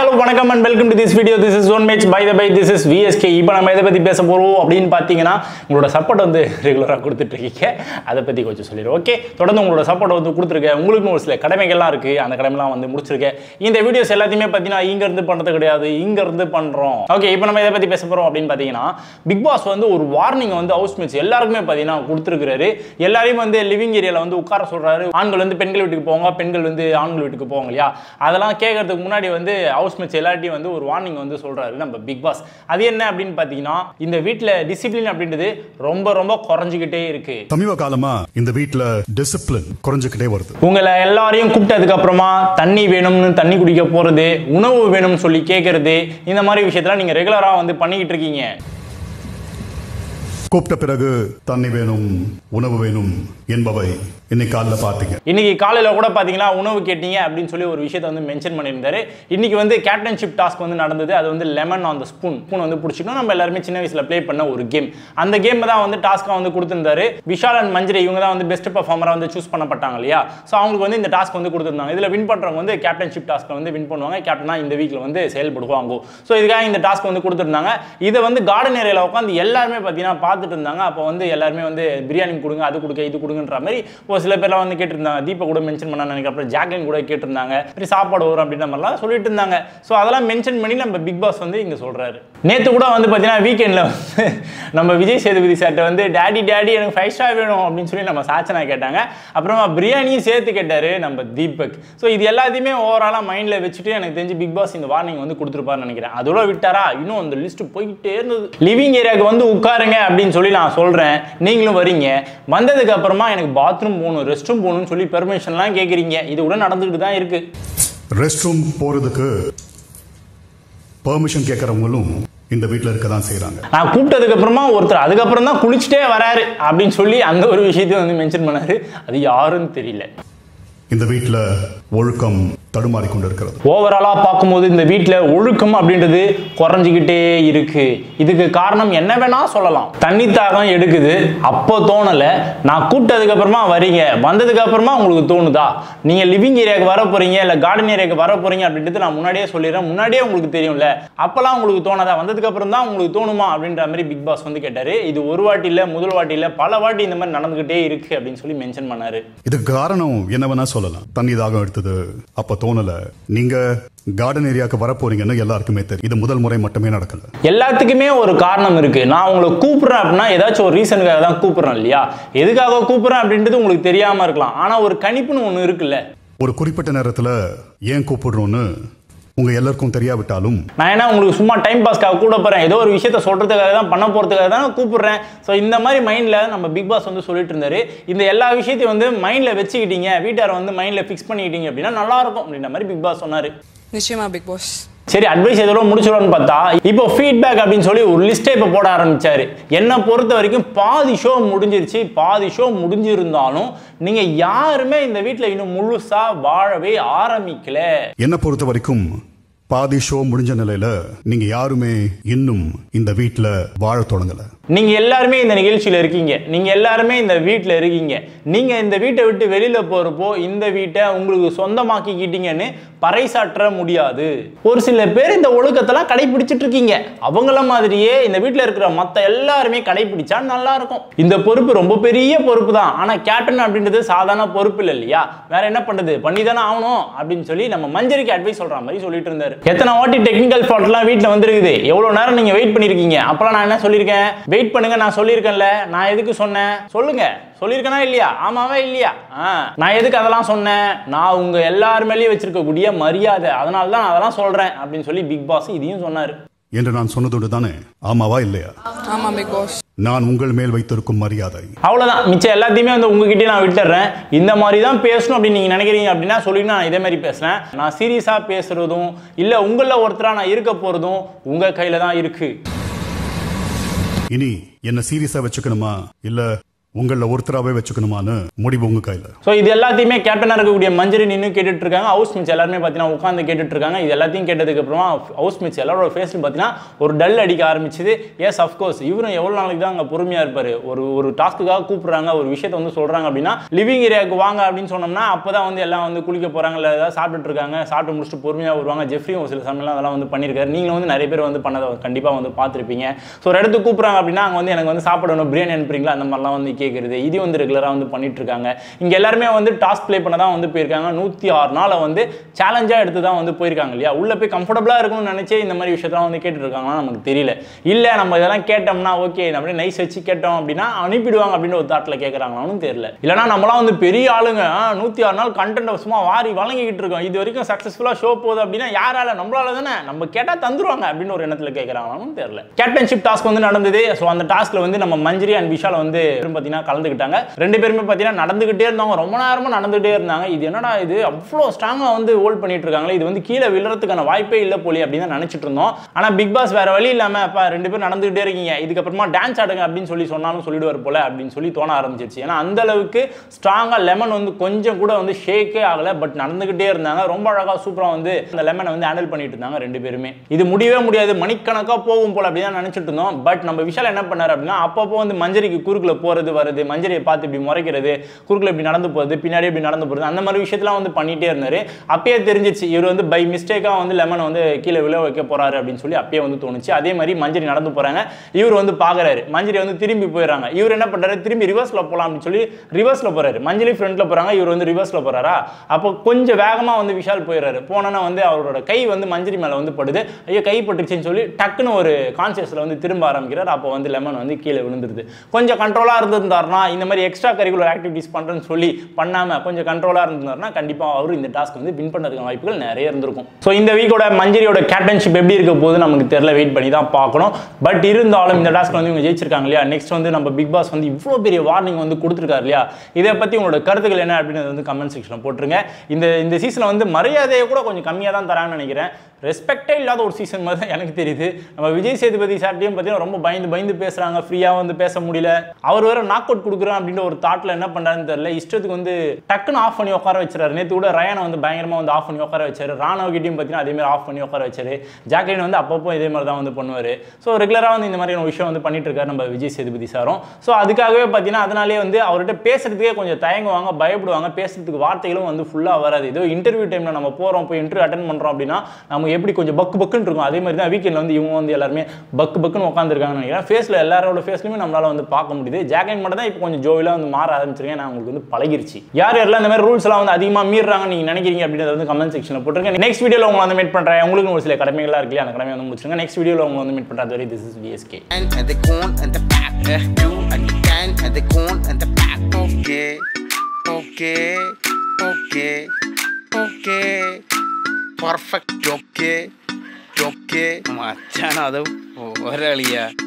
Hello வணக்கம் and welcome to this video this is one match by the by this is VSK இப்போ நம்ம எதை பற்றி பேச போகிறோம் அப்படின்னு பார்த்தீங்கன்னா உங்களோட சப்போர்ட் வந்து ரெகுலராக கொடுத்துட்டு இருக்கீங்க அதை பற்றி கொஞ்சம் சொல்லிடுறேன் ஓகே தொடர்ந்து உங்களோட சப்போர்ட் வந்து கொடுத்துருக்கேன் உங்களுக்கும் ஒரு சில கடமைகள்லாம் இருக்குது அந்த கடமைலாம் வந்து முடிச்சிருக்கேன் இந்த வீடியோஸ் எல்லாத்தையுமே பார்த்தீங்கன்னா இங்கேருந்து பண்ணுறது கிடையாது இங்கேருந்து பண்ணுறோம் ஓகே இப்போ நம்ம எதை பற்றி பேச போகிறோம் அப்படின்னு பார்த்தீங்கன்னா பிக் பாஸ் வந்து ஒரு வார்னிங் வந்து ஹவுஸ் மேட்ச் எல்லாருக்குமே பார்த்தீங்கன்னா கொடுத்துருக்காரு எல்லாரையும் வந்து லிவிங் ஏரியாவில் வந்து உட்கார சொல்கிறாரு ஆண்கள் வந்து பெண்கள் வீட்டுக்கு போவாங்க பெண்கள் வந்து ஆண்கள் வீட்டுக்கு போவாங்க இல்லையா அதெல்லாம் கேட்கறதுக்கு முன்னாடி வந்து ஹவுஸ் மேட்ச் எல்லார்ட்டையும் வந்து ஒரு வார்னிங் வந்து சொல்றாரு நம்ம பிக் பாஸ் அது என்ன அப்படின்னு பார்த்தீங்கன்னா இந்த வீட்டில் டிசிப்ளின் அப்படின்றது ரொம்ப ரொம்ப குறைஞ்சிக்கிட்டே இருக்கு சமீப காலமா இந்த வீட்ல டிசிப்ளின் குறைஞ்சுக்கிட்டே வருது உங்களை எல்லாரையும் கூப்பிட்டதுக்கு அப்புறமா தண்ணி வேணும்னு தண்ணி குடிக்க போறது உணவு வேணும்னு சொல்லி கேட்கறது இந்த மாதிரி விஷயத்தெல்லாம் நீங்க ரெகுலரா வந்து பண்ணிக்கிட்டு இருக்கீங்க கூப்பிட்ட பிறகு தண்ணி வேணும் உணவு வேணும் என்பவை இன்னைக்கு காலைல பாத்தீங்க இன்னைக்கு காலையில கூட பாத்தீங்கன்னா உணவு கேட்டீங்க அப்படின்னு சொல்லி ஒரு விஷயத்தை வந்து மென்ஷன் பண்ணியிருந்தாரு இன்னைக்கு வந்து கேப்டன்ஷிப் டாஸ்க் வந்து நடந்தது அது வந்து lemon on the spoon spoon வந்து பிடிச்சிக்கணும் நம்ம எல்லாருமே சின்ன வயசுல ப்ளே பண்ண ஒரு கேம் அந்த கேம் தான் வந்து டாஸ்க்காக வந்து கொடுத்திருந்தாரு விஷால் அண்ட் மஞ்சரி இவங்க தான் வந்து பெஸ்ட் பர்ஃபார்மரா வந்து சூஸ் பண்ணப்பட்டாங்க இல்லையா ஸோ அவங்களுக்கு வந்து இந்த டாஸ்க் வந்து கொடுத்திருந்தாங்க இதுல வின் பண்றவங்க வந்து கேப்டன்ஷிப் டாஸ்க்கை வந்து வின் பண்ணுவாங்க கேப்டனா இந்த வீக்ல வந்து செயல்படுவாங்க ஸோ இதுக்காக இந்த டாஸ்க் வந்து கொடுத்துருந்தாங்க இதை வந்து கார்டன் ஏரியாவில் உட்காந்து எல்லாருமே பார்த்தீங்கன்னா பார்த்துட்டு இருந்தாங்க அப்போ வந்து எல்லாருமே வந்து பிரியாணி கொடுங்க அது கொடுங்க இது கொடுங்கன்ற மாதிரி ஒரு சில பேர்லாம் வந்து கேட்டிருந்தாங்க தீபா கூட மென்ஷன் பண்ண நினைக்கிறேன் அப்புறம் ஜாக்லின் கூட கேட்டிருந்தாங்க சரி சாப்பாடு வரும் அப்படின்ற மாதிரிலாம் சொல்லிட்டு இருந்தாங்க ஸோ அதெல்லாம் மென்ஷன் பண்ணி நம்ம பிக் பாஸ் வந்து இங்கே சொல்றாரு நேற்று கூட வந்து பார்த்தீங்கன்னா வீக்கெண்டில் வந்து நம்ம விஜய் சேதுபதி சார்ட்ட வந்து டேடி டேடி எனக்கு ஃபைவ் ஸ்டார் வேணும் அப்படின்னு சொல்லி நம்ம சாச்சனா கேட்டாங்க அப்புறமா பிரியாணியும் சேர்த்து கேட்டாரு நம்ம தீபக் ஸோ இது எல்லாத்தையுமே ஓவராலாக மைண்டில் வச்சுட்டு எனக்கு தெரிஞ்சு பிக் பாஸ் இந்த வார்னிங் வந்து கொடுத்துருப்பாருன்னு நினைக்கிறேன் அதோட விட்டாரா இன்னும் அந்த லிஸ்ட் போய்கிட்டே இருந்தது லிவிங் ஏரியாவுக்கு வந்து உட்காருங்க அப்படின்னு சொல்லி நான் சொல்கிறேன் நீங்களும் வரீங்க வந்ததுக்கு அப்புறமா எனக்கு பாத்ரூம் போகணும் ரெஸ்ட் ரூம் போகணும்னு சொல்லி பெர்மிஷன்லாம் கேட்குறீங்க இது கூட நடந்துக்கிட்டு தான் இருக்கு ரெஸ்ட் ரூம் போறதுக்கு பெர்மிஷன் கேட்கறவங்களும் இந்த வீட்ல இருக்க தான் செய்யறாங்க நான் கூப்பிட்டதுக்கு அப்புறமா ஒருத்தர் அதுக்கப்புறம் தான் குளிச்சுட்டே வராரு அப்படின்னு சொல்லி அந்த ஒரு விஷயத்தையும் வந்து மென்ஷன் பண்ணாரு அது யாருன்னு தெரியல இந்த வீட்ல ஒழுக்கம் தடுமாறி கொண்டிருக்கிறது ஓவராலாக பார்க்கும்போது இந்த வீட்டில் ஒழுக்கம் அப்படின்றது குறைஞ்சிக்கிட்டே இருக்கு இதுக்கு காரணம் என்ன வேணா சொல்லலாம் தண்ணி தாகம் எடுக்குது அப்போ தோணலை நான் கூப்பிட்டதுக்கு அப்புறமா வரீங்க வந்ததுக்கு அப்புறமா உங்களுக்கு தோணுதா நீங்க லிவிங் ஏரியாவுக்கு வர போறீங்க இல்லை கார்டன் ஏரியாவுக்கு வர போறீங்க அப்படின்றது நான் முன்னாடியே சொல்லிடுறேன் முன்னாடியே உங்களுக்கு தெரியும்ல அப்பெல்லாம் உங்களுக்கு தோணாதா வந்ததுக்கு அப்புறம் தான் உங்களுக்கு தோணுமா அப்படின்ற மாதிரி பிக் பாஸ் வந்து கேட்டாரு இது ஒரு வாட்டி இல்லை முதல் வாட்டி இல்லை பல வாட்டி இந்த மாதிரி நடந்துகிட்டே இருக்கு அப்படின்னு சொல்லி மென்ஷன் பண்ணாரு இதுக்கு காரணம் என்ன வேணா சொல்லலாம் தண்ணி தாகம் எடுத்தது அப்ப தோணல நீங்க கார்டன் ஏரியாவுக்கு வர போறீங்கன்னு எல்லாருக்குமே தெரியும் இது முதல் முறை மட்டுமே நடக்கல எல்லாத்துக்குமே ஒரு காரணம் இருக்கு நான் உங்களை கூப்பிடுறேன் அப்படின்னா ஏதாச்சும் ஒரு ரீசனுக்காக தான் கூப்பிடுறேன் இல்லையா எதுக்காக கூப்பிடுறேன் அப்படின்றது உங்களுக்கு தெரியாம இருக்கலாம் ஆனா ஒரு கணிப்புன்னு ஒன்று இருக்குல்ல ஒரு குறிப்பிட்ட நேரத்துல ஏன் கூப்பிடுறோம்னு உங்க எல்லாருக்கும் தெரியாவிட்டாலும் நான் என்ன உங்களுக்கு சும்மா டைம் பாஸ்க்காக கூட போறேன் ஏதோ ஒரு விஷயத்த சொல்றதுக்காக தான் பண்ண போறதுக்காக தான் கூப்பிடுறேன் ஸோ இந்த மாதிரி மைண்ட்ல நம்ம பிக் பாஸ் வந்து சொல்லிட்டு இருந்தாரு இந்த எல்லா விஷயத்தையும் வந்து மைண்ட்ல வச்சுக்கிட்டீங்க வீட்டாரை வந்து மைண்ட்ல ஃபிக்ஸ் பண்ணிக்கிட்டீங்க அப்படின்னா நல்லா இருக்கும் அப்படின்ற மாதிரி பிக் பாஸ் சொன்னாரு நிச்சயமா பிக் பாஸ் சரி அட்வைஸ் எதோ முடிச்சிடும்னு பார்த்தா இப்போ ஃபீட்பேக் அப்படின்னு சொல்லி ஒரு லிஸ்ட்டை இப்போ போட ஆரம்பிச்சாரு என்னை பொறுத்த வரைக்கும் பாதி ஷோ முடிஞ்சிருச்சு பாதி ஷோ முடிஞ்சிருந்தாலும் நீங்க யாருமே இந்த வீட்டில் இன்னும் முழுசா வாழவே ஆரம்பிக்கல என்ன பொறுத்த வரைக்கும் பாதி ஷோ முடிஞ்ச நிலையில நீங்க யாருமே இன்னும் இந்த வீட்ல வாழ தொடங்கல நீங்க எல்லாருமே இந்த நிகழ்ச்சியில இருக்கீங்க நீங்க எல்லாருமே இந்த வீட்டில் இருக்கீங்க நீங்க இந்த வீட்டை விட்டு வெளியில போறப்போ இந்த வீட்டை உங்களுக்கு சொந்தமாக்கிக்கிட்டீங்கன்னு பறைசாற்ற முடியாது ஒரு சில பேர் இந்த ஒழுக்கத்தெல்லாம் கடைபிடிச்சிட்டு இருக்கீங்க அவங்கள மாதிரியே இந்த வீட்டில் இருக்கிற மற்ற எல்லாருமே கடைபிடிச்சா நல்லா இருக்கும் இந்த பொறுப்பு ரொம்ப பெரிய பொறுப்பு தான் ஆனா கேப்டன் அப்படின்றது சாதாரண பொறுப்பு இல்லை இல்லையா வேற என்ன பண்றது பண்ணி தானே ஆகணும் அப்படின்னு சொல்லி நம்ம மஞ்சரிக்கு அட்வைஸ் சொல்ற மாதிரி சொல்லிட்டு இருந்தாரு எத்தனை வாட்டி டெக்னிக்கல் ஃபால்ட்லாம் வீட்டில் வந்துருக்குது எவ்வளவு நேரம் நீங்க வெயிட் பண்ணிருக்கீங்க அப்பலாம் நான் என்ன சொல்லியிருக்கேன் வெயிட் பண்ணுங்க நான் சொல்லியிருக்கேன்ல நான் எதுக்கு சொன்னேன் சொல்லுங்க சொல்லியிருக்கேனா இல்லையா ஆமாவா இல்லையா ஆ நான் எதுக்கு அதெல்லாம் சொன்னேன் நான் உங்க எல்லார் மேலேயும் வச்சிருக்கக்கூடிய மரியாதை அதனால தான் நான் அதெல்லாம் சொல்றேன் அப்படின்னு சொல்லி பிக் பாஸ் இதையும் சொன்னாரு என்று நான் சொன்னதோடு தானே ஆமாவா இல்லையா ஆமா பிக் பாஸ் நான் உங்கள் மேல் வைத்திருக்கும் மரியாதை அவ்வளோதான் மிச்சம் எல்லாத்தையுமே வந்து உங்ககிட்டயே நான் விட்டுறேன் இந்த மாதிரி தான் பேசணும் அப்படின்னு நீங்கள் நினைக்கிறீங்க அப்படின்னா சொல்லி நான் இதே மாதிரி பேசுகிறேன் நான் சீரியஸாக பேசுகிறதும் இல்லை உங்களில் ஒருத்தராக நான் இருக்க போகிறதும் உங்கள் கையில் தான் இருக்குது இனி என்ன சீரியஸா வச்சுக்கணுமா இல்ல உங்கள ஒருத்தராவே வச்சுக்கணுமான்னு முடிவு உங்க கையில ஸோ இது எல்லாத்தையுமே கேப்டனாக இருக்கக்கூடிய மஞ்சரி நின்று கேட்டுட்டு இருக்காங்க ஹவுஸ் மிட்ஸ் எல்லாருமே பார்த்தீங்கன்னா உட்காந்து கேட்டுட்டு இருக்காங்க இது எல்லாத்தையும் கேட்டதுக்கு அப்புறமா ஹவுஸ் மிட்ஸ் எல்லாரோட ஃபேஸ்லையும் பார்த்தீங்கன்னா ஒரு டல் அடிக்க ஆரம்பிச்சது எஸ் அஃப்கோர்ஸ் இவரும் எவ்வளோ நாளைக்கு தான் அங்கே பொறுமையாக இருப்பார் ஒரு ஒரு டாஸ்க்குக்காக கூப்பிடுறாங்க ஒரு விஷயத்தை வந்து சொல்கிறாங்க அப்படின்னா லிவிங் ஏரியாவுக்கு வாங்க அப்படின்னு சொன்னோம்னா அப்போ தான் வந்து எல்லாம் வந்து குளிக்க போகிறாங்க இல்லை ஏதாவது சாப்பிட்டுட்டு இருக்காங்க சாப்பிட்டு முடிச்சுட்டு பொறுமையாக வருவாங்க ஜெஃப்ரியும் ஒரு சில சமயம்லாம் அதெல்லாம் வந்து பண்ணியிருக்காரு நீங்களும் வந்து நிறைய பேர் வந்து பண்ணதை கண்டிப்பாக வந்து பார்த்துருப்பீங்க ஸோ ஒரு இடத்துக்கு கூப்பிட்றாங்க அப்படின்னா அங்கே வந்து எனக்கு வந்து சாப்பிடணும் பிரியாணி அனுப்புறீங்களா அந்த மாதிரிலாம் வந்து கேட்குறது இது வந்து ரெகுலராக வந்து பண்ணிட்டு இருக்காங்க இங்கே எல்லாருமே வந்து டாஸ்க் ப்ளே பண்ண தான் வந்து போயிருக்காங்க நூற்றி ஆறு நாளை வந்து சேலஞ்சாக எடுத்து தான் வந்து போயிருக்காங்க இல்லையா உள்ளே போய் கம்ஃபர்டபுளாக இருக்கணும்னு நினச்சே இந்த மாதிரி விஷயத்தெல்லாம் வந்து கேட்டுட்டு இருக்காங்கன்னா நமக்கு தெரியல இல்லை நம்ம இதெல்லாம் கேட்டோம்னா ஓகே நம்ம நைஸ் வச்சு கேட்டோம் அப்படின்னா அனுப்பிடுவாங்க அப்படின்னு ஒரு தாட்டில் கேட்குறாங்களான்னு தெரியல இல்லைனா நம்மளாம் வந்து பெரிய ஆளுங்க நூற்றி ஆறு நாள் கண்டென்ட் சும்மா வாரி வழங்கிக்கிட்டு இருக்கோம் இது வரைக்கும் சக்ஸஸ்ஃபுல்லாக ஷோ போகுது அப்படின்னா யாரால நம்மளால தானே நம்ம கேட்டால் தந்துருவாங்க அப்படின்னு ஒரு எண்ணத்தில் கேட்குறாங்களான்னு தெரியல கேப்டன்ஷிப் டாஸ்க் வந்து நடந்தது ஸோ அந்த டாஸ்க்ல வந்து நம்ம மஞ்சரி அண்ட் விஷால் வந்து பார்த்தீங்கன்னா கலந்துக்கிட்டாங்க ரெண்டு பேருமே பார்த்தீங்கன்னா நடந்துகிட்டே இருந்தவங்க ரொம்ப நேரமாக நடந்துகிட்டே இருந்தாங்க இது என்னடா இது அவ்வளோ ஸ்ட்ராங்காக வந்து ஹோல்ட் பண்ணிட்டு இருக்காங்களே இது வந்து கீழே விழுறதுக்கான வாய்ப்பே இல்லை போலி அப்படின்னு தான் நினச்சிட்டு இருந்தோம் ஆனால் பிக் பாஸ் வேற வழி இல்லாமல் அப்பா ரெண்டு பேரும் நடந்துகிட்டே இருக்கீங்க இதுக்கப்புறமா டான்ஸ் ஆடுங்க அப்படின்னு சொல்லி சொன்னாலும் சொல்லிடுவார் போல அப்படின்னு சொல்லி தோண ஆரம்பிச்சிருச்சு ஏன்னா அந்த அளவுக்கு ஸ்ட்ராங்காக லெமன் வந்து கொஞ்சம் கூட வந்து ஷேக்கே ஆகலை பட் நடந்துகிட்டே இருந்தாங்க ரொம்ப அழகாக சூப்பராக வந்து அந்த லெமனை வந்து ஹேண்டில் பண்ணிட்டு இருந்தாங்க ரெண்டு பேருமே இது முடியவே முடியாது மணிக்கணக்காக போகும் போல அப்படின்னு தான் நினச்சிட்டு இருந்தோம் பட் நம்ம விஷால் என்ன பண்ணார் அப்படின்னா அப்பப்போ வந்து மஞ்சரிக்கு குறுக்கில் போகிறது வருது மஞ்சரியை பார்த்து இப்படி முறைக்கிறது குறுக்கில் இப்படி நடந்து போகிறது பின்னாடி இப்படி நடந்து போகிறது அந்த மாதிரி விஷயத்தெல்லாம் வந்து பண்ணிட்டே இருந்தார் அப்பயே தெரிஞ்சிச்சு இவர் வந்து பை மிஸ்டேக்காக வந்து லெமனை வந்து கீழே விழ வைக்க போறாரு அப்படின்னு சொல்லி அப்பயே வந்து தோணுச்சு அதே மாதிரி மஞ்சரி நடந்து போறாங்க இவர் வந்து பார்க்குறாரு மஞ்சரி வந்து திரும்பி போயிடறாங்க இவர் என்ன பண்றாரு திரும்பி ரிவர்ஸ்ல போகலாம் அப்படின்னு சொல்லி ரிவர்ஸ்ல போறாரு மஞ்சளி ஃப்ரண்ட்ல போறாங்க இவர் வந்து ரிவர்ஸ்ல போறாரா அப்போ கொஞ்சம் வேகமா வந்து விஷால் போயிடுறாரு போனோன்னா வந்து அவரோட கை வந்து மஞ்சரி மேல வந்து படுது ஐயோ கை பட்டுருச்சுன்னு சொல்லி டக்குன்னு ஒரு கான்சியஸ்ல வந்து திரும்ப ஆரம்பிக்கிறார் அப்போ வந்து லெமன் வந்து கீழே விழுந்துருது கொஞ்சம் கண்ட்ரோலா இருந்திருந்தாருன்னா இந்த மாதிரி எக்ஸ்ட்ரா கரிக்குலர் ஆக்டிவிட்டிஸ் பண்றேன்னு சொல்லி பண்ணாம கொஞ்சம் கண்ட்ரோலா இருந்திருந்தாருன்னா கண்டிப்பா அவர் இந்த டாஸ்க் வந்து வின் பண்றதுக்கான வாய்ப்புகள் நிறைய இருந்திருக்கும் ஸோ இந்த வீக்கோட மஞ்சரியோட கேப்டன்ஷிப் எப்படி இருக்க போது நமக்கு தெரியல வெயிட் பண்ணி தான் பார்க்கணும் பட் இருந்தாலும் இந்த டாஸ்க் வந்து இவங்க ஜெயிச்சிருக்காங்க இல்லையா நெக்ஸ்ட் வந்து நம்ம பிக் பாஸ் வந்து இவ்வளோ பெரிய வார்னிங் வந்து கொடுத்துருக்காரு இல்லையா இதை பற்றி உங்களோட கருத்துக்கள் என்ன அப்படின்னு வந்து கமெண்ட் செக்ஷனில் போட்டுருங்க இந்த இந்த சீசனில் வந்து மரியாதையை கூட கொஞ்சம் கம்மியாக தான் தராங்கன்னு நினைக்கிறேன் ரெஸ்பெக்டே இல்லாத ஒரு சீசன் மாதிரி தான் எனக்கு தெரியுது நம்ம விஜய் சேதுபதி சார்ட்டையும் பார்த்தீங்கன்னா ரொம்ப பயந்து பயந்து பேசுகிறாங்க ஃப்ரீயாக வந்து பேச முடியல அவர் வேற நாக் அவுட் கொடுக்குறோம் அப்படின்ற ஒரு தாட்டில் என்ன பண்ணுறாருன்னு தெரியல இஷ்டத்துக்கு வந்து டக்குன்னு ஆஃப் பண்ணி உட்கார வச்சிருக்காரு நேற்று கூட ரயானை வந்து பயங்கரமாக வந்து ஆஃப் பண்ணி உட்கார வச்சாரு ராணவ கிட்டையும் பார்த்தீங்கன்னா அதே மாதிரி ஆஃப் பண்ணி உட்கார வச்சாரு ஜாக்லின் வந்து அப்பப்போ இதே மாதிரி தான் வந்து பண்ணுவார் ஸோ ரெகுலராக வந்து இந்த மாதிரியான விஷயம் வந்து பண்ணிட்டு இருக்காரு நம்ம விஜய் சேதுபதி சாரும் ஸோ அதுக்காகவே பார்த்தீங்கன்னா அதனாலே வந்து அவர்கிட்ட பேசுறதுக்கே கொஞ்சம் தயங்குவாங்க பயப்படுவாங்க பேசுறதுக்கு வார்த்தைகளும் வந்து ஃபுல்லாக வராது ஏதோ இன்டர்வியூ டைமில் நம்ம போகிறோம் போய் இன்டர்வியூ அட்டன் பண்ணுறோம் அப்படின்னா நம்ம எப்படி கொஞ்சம் பக்கு பக்குன்னு இருக்கும் அதே மாதிரி தான் வீக்கெண்டில் வந்து இவங்க வந்து எல்லாருமே பக்கு பக்குன்னு உட்காந்துருக்காங்கன்னு நினைக்கிறேன் ஃபேஸில் எல்லாரோட ஃபேஸ்லையுமே நம்மளால வந்து பார்க்க முடியுது ஜாக்லின் மட்டும் தான் இப்போ கொஞ்சம் ஜோவிலாக வந்து மாற ஆரம்பிச்சிருக்கேன் நான் உங்களுக்கு வந்து பழகிருச்சு யார் யாரெல்லாம் இந்த மாதிரி ரூல்ஸ் எல்லாம் வந்து அதிகமாக மீறாங்க நீங்கள் நினைக்கிறீங்க அப்படின்றத வந்து கமெண்ட் செக்ஷனில் போட்டுருங்க நெக்ஸ்ட் வீடியோவில் உங்களை வந்து மீட் பண்ணுறேன் உங்களுக்கு ஒரு சில கடமைகள்லாம் இருக்கு இல்லையா, அந்த கடமையை வந்து முடிச்சுங்க நெக்ஸ்ட் வீடியோவில் உங்களை வந்து மீட் பண்ணுறது வரை this is BSK and the corn and the back. Uh, you and the can and the corn and the back. Okay, okay, okay, okay. Perfect. Okay, okay. മച്ചാൻ അത് ഒരളിയാ